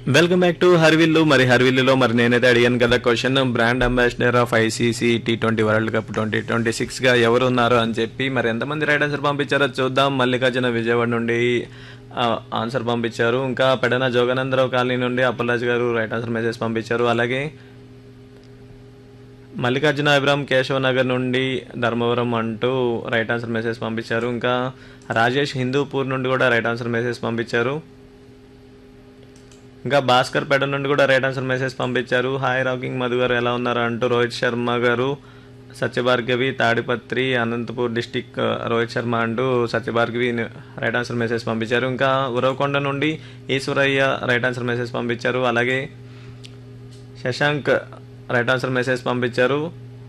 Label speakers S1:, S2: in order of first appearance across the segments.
S1: welcome back to హర్విల్లు మరి హర్విల్లులో మరి నేనైతే అడిగాను కదా question brand ambassador of ICC T twenty world cup twenty twenty six గా ఎవరు ఉన్నారు అని చెప్పి మరి ఎంతమంది రైట్ ఆన్సర్ పంపించారో చూద్దాం మల్లికార్జున విజయవాడ నుండి ఆ, ఆన్సర్ పంపించారు ఇంకా పెడన జోగానందరావు కాలనీ నుండి అప్పలరాజు గారు రైట్ ఆన్సర్ మెసేజ్ పంపించారు అలాగే మల్లికార్జున అభిరామ్ కేశవ నగర్ నుండి ధర్మవరం అంటూ రైట్ ఆన్సర్ మెసేజ్ పంపించారు ఇంకా రాజేష్ హిందూపూర్ నుండి కూడా రైట్ ఆన్సర్ మెసేజ్ పంపించారు ఇంకా భాస్కర్ పేట నుండి కూడా రైట్ ఆన్సర్ మెసేజ్ పంపించారు హాయ్ రాకింగ్ మధు గారు ఎలా ఉన్నారు అంటూ రోహిత్ శర్మ గారు సత్యభార్గవి తాడిపత్రి అనంతపూర్ డిస్టిక్ రోహిత్ శర్మ అంటూ సత్యభార్గవి రైట్ ఆన్సర్ మెసేజ్ పంపించారు ఇంకా ఉరవకొండ నుండి ఈశ్వరయ్య రైట్ ఆన్సర్ మెసేజ్ పంపించారు అలాగే శశాంక్ రైట్ ఆన్సర్ మెసేజ్ పంపించారు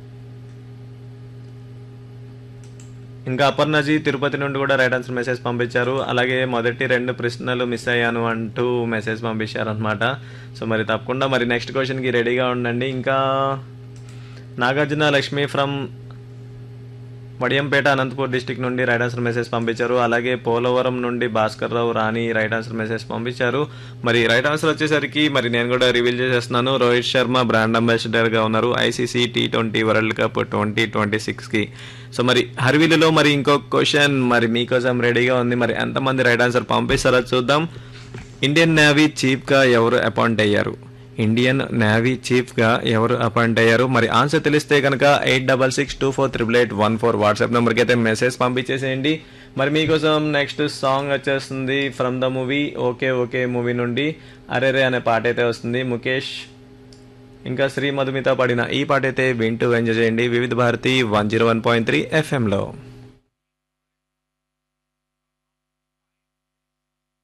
S1: ఇంకా అపర్ణజీ తిరుపతి నుండి కూడా రైట్ ఆన్సర్ మెసేజ్ పంపించారు అలాగే మొదటి రెండు ప్రశ్నలు మిస్ అయ్యాను అంటూ మెసేజ్ పంపించారు అనమాట సో మరి తప్పకుండా మరి నెక్స్ట్ క్వశ్చన్కి రెడీగా ఉండండి ఇంకా నాగార్జున లక్ష్మి ఫ్రమ్ వడియంపేట అనంతపూర్ డిస్టిక్ నుండి రైట్ ఆన్సర్ మెసేజ్ పంపించారు అలాగే పోలవరం నుండి Bhaskar Rao Rani right answer message పంపించారు మరి రైట్ ఆన్సర్ వచ్చేసరికి మరి నేను కూడా రివీల్ చేసేస్తున్నాను రోహిత్ శర్మ బ్రాండ్ అంబాసిడర్ గా ఉన్నారు ICC T twenty world cup twenty twenty six కి సో మరి హర్విలులో మరి ఇంకొక క్వశ్చన్ మరి మీకోసం రెడీగా ఉంది మరి ఎంతమంది రైట్ ఆన్సర్ పంపిస్తారో చూద్దాం ఇండియన్ నేవీ చీఫ్ గా ఎవరు అపాయింట్ అయ్యారు ఇండియన్ నేవీ చీఫ్ గా ఎవరు అపాయింట్ అయ్యారు మరి ఆన్సర్ తెలిస్తే కనుక eight double six two four triple eight one four WhatsApp నెంబర్కి అయితే మెసేజ్ పంపించేసేయండి మరి మీకోసం నెక్స్ట్ సాంగ్ వచ్చేస్తుంది from the movie okay okay movie నుండి అరేరే అనే పాట అయితే వస్తుంది ముఖేష్ ఇంకా శ్రీ మధుమిత పాడిన ఈ పాట అయితే వింటూ ఎంజాయ్ చేయండి Vividh Bharati one zero one point three ఎఫ్ఎంలో